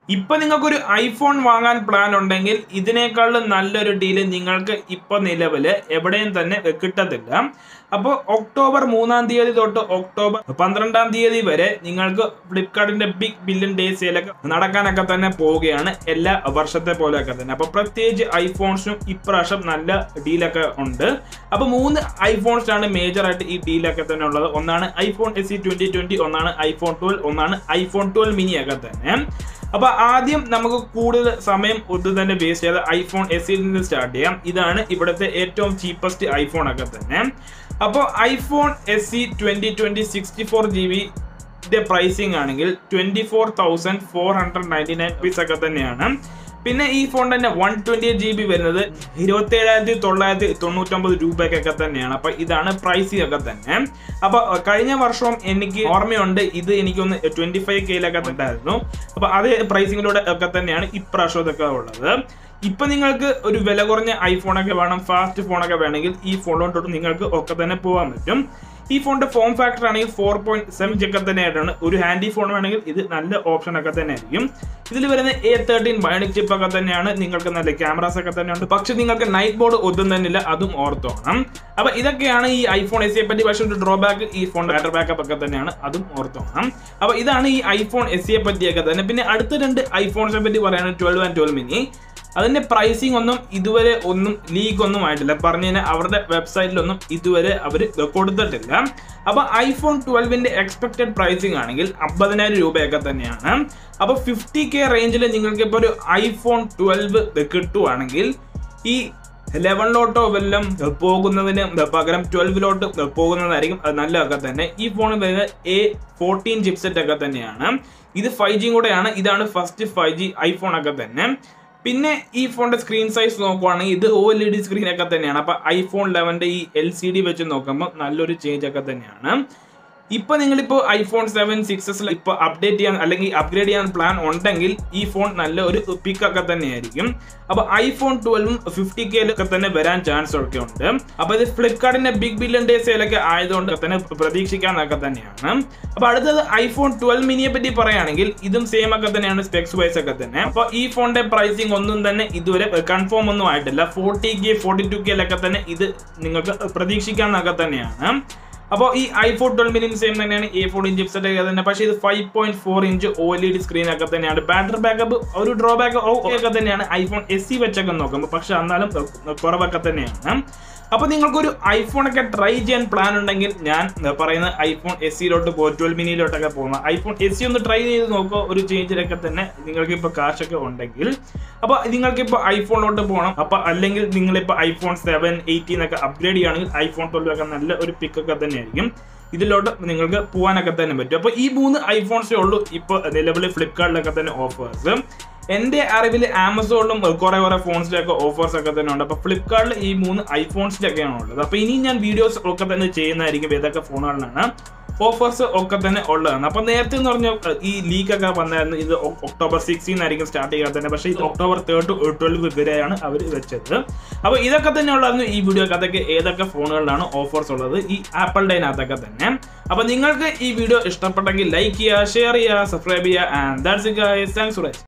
ഇപ്പൊ നിങ്ങൾക്ക് ഒരു ഐഫോൺ വാങ്ങാൻ പ്ലാൻ ഉണ്ടെങ്കിൽ ഇതിനേക്കാളും നല്ലൊരു ഡീല് നിങ്ങൾക്ക് ഇപ്പൊ നിലവില് എവിടെയും തന്നെ കിട്ടത്തില്ല അപ്പോൾ ഒക്ടോബർ മൂന്നാം തീയതി തൊട്ട് ഒക്ടോബർ പന്ത്രണ്ടാം തീയതി വരെ നിങ്ങൾക്ക് ഫ്ലിപ്കാർട്ടിന്റെ ബിഗ് ബില്യൺ ഡേ സെയിലൊക്കെ നടക്കാനൊക്കെ തന്നെ പോവുകയാണ് എല്ലാ വർഷത്തെ പോലെയൊക്കെ തന്നെ അപ്പോൾ പ്രത്യേകിച്ച് ഐഫോൺസിനും ഇപ്രാവശ്യം നല്ല ഡീലൊക്കെ ഉണ്ട് അപ്പോൾ മൂന്ന് ഐഫോൺസിനാണ് മേജർ ആയിട്ട് ഈ ഡീലൊക്കെ തന്നെ ഉള്ളത് ഒന്നാണ് iPhone S C twenty twenty ഒന്നാണ് ഐഫോൺ ട്വൽവ് ഒന്നാണ് ഐഫോൺ ട്വൽവ് മിനി ഒക്കെ തന്നെ അപ്പൊ ആദ്യം നമുക്ക് കൂടുതൽ സമയം ഒന്നും തന്നെ വേസ്റ്റ് ചെയ്ത് ഐഫോൺ എസ് സിയിൽ നിന്ന് സ്റ്റാർട്ട് ചെയ്യാം ഇതാണ് ഇവിടുത്തെ ഏറ്റവും ചീപ്പസ്റ്റ് ഐഫോൺ ഒക്കെ തന്നെ അപ്പോൾ iPhone S C twenty twenty sixty four G B pricing ആണെങ്കിൽ twenty four thousand four hundred ninety nine rupees ഒക്കെ തന്നെയാണ് പിന്നെ ഈ ഫോൺ തന്നെ one twenty eight G B വരുന്നത് ഇരുപത്തി ഏഴായിരത്തി തൊള്ളായിരത്തി തൊണ്ണൂറ്റൊമ്പത് രൂപയ്ക്കൊക്കെ തന്നെയാണ് അപ്പൊ ഇതാണ് പ്രൈസിംഗ് ഒക്കെ തന്നെ അപ്പൊ കഴിഞ്ഞ വർഷവും എനിക്ക് ഓർമ്മയുണ്ട് ഇത് എനിക്കൊന്ന് ട്വന്റി ഫൈവ് കെയിലൊക്കെ ഉണ്ടായിരുന്നു അപ്പൊ അതേ പ്രൈസിങ്ങിലൂടെ ഒക്കെ തന്നെയാണ് ഇപ്രാവശ്യം ഇതൊക്കെ ഉള്ളത് ഇപ്പൊ നിങ്ങൾക്ക് ഒരു വില കുറഞ്ഞ ഐഫോണൊക്കെ വേണം ഫാസ്റ്റ് ഫോണൊക്കെ വേണമെങ്കിൽ ഈ ഫോണിലോട്ട് നിങ്ങൾക്ക് ഒക്കെ തന്നെ പോകാൻ പറ്റും ഈ ഫോണിന്റെ ഫോം ഫാക്ടർ ആണെങ്കിൽ ഫോർ പോയിന്റ് സെവൻ ഒക്കെ തന്നെ ആയിട്ടാണ് ഒരു ഹാൻഡി ഫോൺ വേണമെങ്കിൽ ഇത് നല്ല ഓപ്ഷൻ ഒക്കെ തന്നെ ആയിരിക്കും ഇതിൽ വരുന്ന എ തേർട്ടീൻ ബയോണിക് ചിപ്പ് ഒക്കെ തന്നെയാണ് നിങ്ങൾക്ക് നല്ല ക്യാമറാസ് ഒക്കെ തന്നെയുണ്ട് പക്ഷെ നിങ്ങൾക്ക് നൈറ്റ് ബോർഡ് ഒന്നും തന്നെ ഇല്ല അതും ഓർത്തോണം അപ്പൊ ഇതൊക്കെയാണ് ഈ ഐഫോൺ എസ് സിയെ പറ്റി പക്ഷേ ഒരു ഡ്രോബാക്ക് ഈ ഫോൺ ബാറ്ററി ബാക്കപ്പ് ഒക്കെ തന്നെയാണ് അതും ഓർത്തോണം അപ്പൊ ഇതാണ് ഈ ഐഫോൺ എസ് സിയെ പറ്റിയൊക്കെ തന്നെ പിന്നെ അടുത്ത രണ്ട് ഐഫോൺസിനെ പറ്റി പറയുകയാണ് ട്വൽവ് ആൻഡ് ട്വൽവ് മിനി അതിന്റെ പ്രൈസിംഗ് ഒന്നും ഇതുവരെ ഒന്നും ലീക്ക് ഒന്നും ആയിട്ടില്ല പറഞ്ഞു കഴിഞ്ഞാൽ അവരുടെ വെബ്സൈറ്റിലൊന്നും ഇതുവരെ അവർ കൊടുത്തിട്ടില്ല അപ്പൊ ഐഫോൺ ട്വൽവിന്റെ എക്സ്പെക്ടഡ് പ്രൈസിംഗ് ആണെങ്കിൽ അമ്പതിനായിരം രൂപയൊക്കെ തന്നെയാണ് അപ്പൊ ഫിഫ്റ്റി കെ റേഞ്ചിൽ നിങ്ങൾക്ക് ഇപ്പോൾ ഒരു ഐഫോൺ ട്വൽവ് കിട്ടുവാണെങ്കിൽ ഈ ലെവനിലോട്ടോ വല്ലതും പോകുന്നതിന് പകരം ട്വൽവിലോട്ട് പോകുന്നതായിരിക്കും അത് നല്ലതൊക്കെ തന്നെ ഈ ഫോണിൽ വരുന്നത് എ ഫോർട്ടീൻ ചിപ്സെറ്റ് ഒക്കെ തന്നെയാണ് ഇത് ഫൈവ് ജിയും കൂടെയാണ് ഇതാണ് ഫസ്റ്റ് ഫൈവ് ജി ഐഫോൺ ഒക്കെ തന്നെ പിന്നെ ഈ ഫോണിന്റെ സ്ക്രീൻ സൈസ് നോക്കുവാണെങ്കിൽ ഇത് O L E D screen ഒക്കെ തന്നെയാണ് അപ്പൊ ഐഫോൺ ലെവന്റെ ഈ എൽ സി ഡി വെച്ച് നോക്കുമ്പോൾ നല്ലൊരു ചേഞ്ച് ഒക്കെ തന്നെയാണ് ഇപ്പൊ നിങ്ങളിപ്പോ ഐഫോൺ സെവൻ സിക്സസിൽ ഇപ്പൊ അപ്ഡേറ്റ് ചെയ്യാൻ അല്ലെങ്കിൽ അപ്ഗ്രേഡ് ചെയ്യാൻ പ്ലാൻ ഉണ്ടെങ്കിൽ ഈ ഫോൺ നല്ല ഒരു പിക്ക് ഒക്കെ തന്നെയായിരിക്കും അപ്പൊ ഐഫോൺ ട്വൽവും ഫിഫ്റ്റി കെയിലൊക്കെ തന്നെ വരാൻ ചാൻസ് ഒക്കെ ഉണ്ട് അപ്പൊ ഇത് ഫ്ലിപ്കാർട്ടിന്റെ ബിഗ് ബില്യൺ ഡേ സെയിലൊക്കെ ആയതുകൊണ്ട് തന്നെ പ്രതീക്ഷിക്കാന്നൊക്കെ തന്നെയാണ് അപ്പൊ അടുത്തത് ഐഫോൺ ട്വൽവ് മിനിയെ പറ്റി പറയുകയാണെങ്കിൽ ഇതും സെയിം ഒക്കെ തന്നെയാണ് സ്പെക്സ് വൈസ് ഒക്കെ തന്നെ അപ്പൊ ഈ ഫോണിന്റെ പ്രൈസിംഗ് ഒന്നും തന്നെ ഇതുവരെ കൺഫേം ഒന്നും ആയിട്ടില്ല ഫോർട്ടി കെ ഫോർട്ടി ടു കെയിലൊക്കെ തന്നെ ഇത് നിങ്ങൾക്ക് പ്രതീക്ഷിക്കാന്നൊക്കെ തന്നെയാണ് അപ്പോൾ ഈ ഐഫോൺ ട്വൽവ് മിനിയും സെയിം തന്നെയാണ് എ ഫോർട്ടീൻ ചിപ്സെറ്റ് ഒക്കെ തന്നെ പക്ഷേ ഇത് five point four inch O L E D screen ഒക്കെ തന്നെയാണ് ബാറ്ററി ബാക്കപ്പ് ഒരു ഡ്രോബാക്ക് ഒക്കെ തന്നെയാണ് ഐഫോൺ എസ് സി വെച്ചൊക്കെ നോക്കുമ്പോൾ പക്ഷെ എന്നാലും കുറവൊക്കെ തന്നെയാണ് അപ്പോൾ നിങ്ങൾക്കൊരു ഐഫോൺ ഒക്കെ ട്രൈ ചെയ്യാൻ പ്ലാൻ ഉണ്ടെങ്കിൽ ഞാൻ പറയുന്ന ഐഫോൺ എസ് സിയിലോട്ട് പോകും ട്വൽവ് മിനിയിലോട്ടൊക്കെ പോകുന്ന ഐഫോൺ എസ് സി ഒന്ന് ട്രൈ ചെയ്ത് നോക്കുക ഒരു ചേഞ്ചിലൊക്കെ തന്നെ നിങ്ങൾക്ക് ഇപ്പോൾ കാശൊക്കെ ഉണ്ടെങ്കിൽ അപ്പോൾ നിങ്ങൾക്ക് ഇപ്പോൾ ഐഫോണിലോട്ട് പോകണം അപ്പോൾ അല്ലെങ്കിൽ നിങ്ങളിപ്പോൾ ഐഫോൺ സെവൻ എയ്റ്റീൻ ഒക്കെ അപ്ഗ്രേഡ് ചെയ്യുകയാണെങ്കിൽ ഐഫോൺ ട്വൽവ് ഒക്കെ നല്ല ഒരു പിക്കൊക്കെ തന്നെയായിരിക്കും ഇതിലോട്ട് നിങ്ങൾക്ക് പോകാനൊക്കെ തന്നെ പറ്റും അപ്പോൾ ഈ മൂന്ന് ഐഫോൺസേ ഉള്ളൂ ഇപ്പോൾ നിലവിൽ ഫ്ലിപ്കാർട്ടിലൊക്കെ തന്നെ ഓഫേഴ്സ് എൻ്റെ അറിവിൽ ആമസോണിലും കുറെ കുറെ ഫോൺസിലൊക്കെ ഓഫേഴ്സ് ഒക്കെ തന്നെ ഉണ്ട് അപ്പോൾ ഫ്ലിപ്കാർട്ടിൽ ഈ മൂന്ന് ഐഫോൺസിലൊക്കെയാണ് ഉള്ളത് അപ്പോൾ ഇനി ഞാൻ വീഡിയോസ് ഒക്കെ തന്നെ ചെയ്യുന്നതായിരിക്കും ഏതൊക്കെ ഫോണുകളിലാണ് ഓഫേഴ്സ് ഒക്കെ തന്നെ ഉള്ളതാണ് അപ്പൊ നേരത്തെ എന്ന് പറഞ്ഞ ഈ ലീക്ക് ഒക്കെ വന്നായിരുന്നു ഇത് ഒക്ടോബർ സിക്സ്റ്റീൻ ആയിരിക്കും സ്റ്റാർട്ട് ചെയ്യാൻ തന്നെ പക്ഷേ ഇത് ഒക്ടോബർ തേർഡ് ടു ട്വൽവ് വരെയാണ് അവർ വെച്ചത് അപ്പൊ ഇതൊക്കെ തന്നെ ഉള്ളായിരുന്നു ഈ വീഡിയോ അതൊക്കെ ഏതൊക്കെ ഫോണുകളിലാണ് ഓഫേഴ്സ് ഉള്ളത് ഈ ആപ്പിളിൻ്റെ അതിനകത്തൊക്കെ തന്നെ അപ്പൊ നിങ്ങൾക്ക് ഈ വീഡിയോ ഇഷ്ടപ്പെട്ടെങ്കിൽ ലൈക്ക് ചെയ്യുക ഷെയർ ചെയ്യുക സബ്സ്ക്രൈബ് ചെയ്യുക and that's guys thanks four